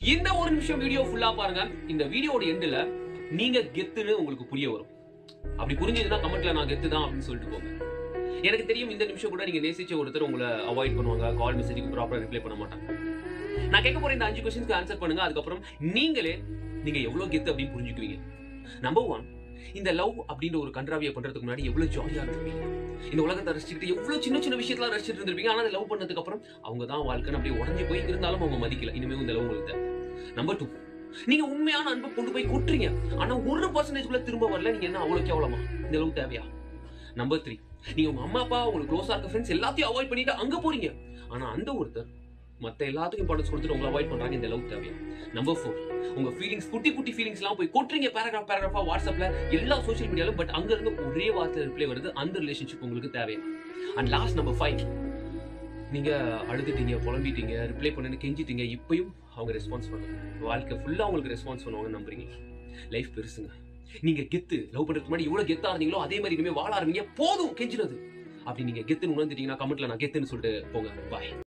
இந்த ஒரு நிமிஷம் வீடியோ ஃபுல்லா பாருங்க இந்த வீடியோட எண்டுல நீங்க கெத்துன்னு உங்களுக்கு புரிய வரும் அப்படி புரிஞ்சதுன்னா கமெண்ட்ல நான் கெத்து தான் அப்படின்னு சொல்லிட்டு போங்க எனக்கு தெரியும் இந்த நிமிஷம் கூட நீங்க நேசிச்ச ஒருத்தர் உங்களை அவாய்ட் பண்ணுவாங்க கால் மெசேஜுக்கு ப்ராப்பரா ரிப்ளை பண்ண மாட்டாங்க நான் கேட்க போற இந்த அஞ்சு கொஸ்டின்ஸ்க்கு ஆன்சர் பண்ணுங்க அதுக்கப்புறம் நீங்களே நீங்க எவ்வளவு கெத்து அப்படின்னு புரிஞ்சுக்குவீங்க நம்பர் ஒன் இந்த லவ் அப்படின்ற ஒரு கன்றாவியை பண்றதுக்கு முன்னாடி எவ்வளவு ஜாலியா இருந்திருப்பீங்க இந்த உலகத்தை ரசிச்சுக்கிட்டு எவ்வளவு சின்ன சின்ன விஷயத்தெல்லாம் ரசிச்சுட்டு இருந்திருப்பீங்க ஆனா லவ் பண்ணதுக்கு அப்புறம் அவங்க தான் வாழ்க்கைன்னு அப்படியே உடஞ்சி போய் இருந்தாலும் அவங்க மதிக்கல இனிமே இந்த லவ் உங்களுக்கு நம்பர் டூ நீங்க உண்மையான அன்பை கொண்டு போய் கொட்டுறீங்க ஆனா ஒரு பர்சன்டேஜ் கூட திரும்ப வரல நீங்க என்ன அவ்வளவு கேவலமா இந்த லவ் தேவையா நம்பர் த்ரீ நீங்க உங்க அம்மா அப்பா உங்களுக்கு க்ளோஸா இருக்க ஃப்ரெண்ட்ஸ் எல்லாத்தையும் அவாய்ட் பண்ணிட்டு அங்க போறீங்க ஆனா அந்த ஒருத்தர் மத்த எல்லாத்துக்கும் இம்பார்ட்டன்ஸ் கொடுத்துட்டு உங்களை அவாய்ட் பண்றாங்க இந்த லவ் தேவையா நம்பர் ஃபோர் உங்க ஃபீலிங்ஸ் குட்டி குட்டி ஃபீலிங்ஸ் எல்லாம் போய் கொட்டுறீங்க பேராகிராஃப் பேராகிராஃபா வாட்ஸ்அப்ல எல்லா சோஷியல் மீடியாலும் பட் அங்க இருந்து ஒரே வார்த்தை ரிப்ளை வருது அந்த ரிலேஷன்ஷிப் உங்களுக்கு தேவையா அண்ட் லாஸ்ட் நம்பர் ஃபைவ் நீங்க அழுதுட்டீங்க புலம்பிட்டீங்க ரிப்ளை பண்ணுன்னு கெஞ்சிட்டீங்க இப்பயும் அவங்க ரெஸ்பான்ஸ் பண்ணுங்க வாழ்க்கை ஃபுல்லா உங்களுக்கு ரெஸ்பான்ஸ் பண்ணுவாங்க நம்புறீங்க லைஃப் பெருசுங்க நீங்க கெத்து லவ் பண்றதுக்கு முன்னாடி எவ்வளவு கெத்தா இருந்தீங்களோ அதே மாதிரி இனிமே வாழ ஆரம்பிங்க போதும் கெஞ்சினது அப்படி நீங்க கெத்துன்னு உணர்ந்துட்டீங்கன்னா கமெண்ட்ல நான் கெத்துன்னு சொல்லிட்டு போங்க பாய்